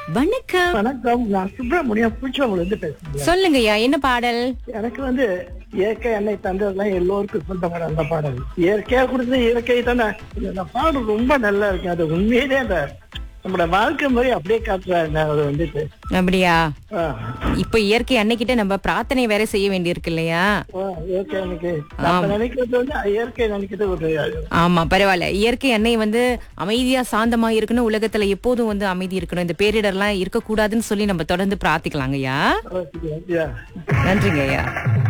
வணக்கம் வணக்கம் நான் சுப்பிரமணியம் பூச்சவங்கள இருந்து பேசுறேன் சொல்லுங்க ஐயா என்ன பாடல் எனக்கு வந்து இயற்கை எண்ணெய் தந்ததெல்லாம் எல்லோருக்கும் சொந்தமான அந்த பாடல் இயற்கையா கொடுத்தது இயற்கை தானே இந்த பாடல் ரொம்ப நல்லா இருக்கு அது உண்மையிலே அந்த நம்மளோட வாழ்க்கை முறை அப்படியே காட்டுறாங்க அது வந்துட்டு அப்படியா ஆ, இப்ப இயற்கை அன்னைக்கிட்ட நம்ம பிரார்த்தனை வேற செய்ய வேண்டியிருக்கு இல்லையா ஆ, இயற்கை அன்னைக்கு நம்ம நினைக்கிறது வந்து இயற்கை நினைக்கிறது ஒரு ஆமா பரவாயில்ல இயற்கை அன்னை வந்து அமைதியா சாந்தமா இருக்கணும் உலகத்துல எப்போதும் வந்து அமைதி இருக்கணும் இந்த பேரிடர்லாம் இருக்கக்கூடாதுன்னு சொல்லி நம்ம தொடர்ந்து பிரார்த்திக்கலாங்க ஐயா ஓகே, yeah. நன்றிங்க ஐயா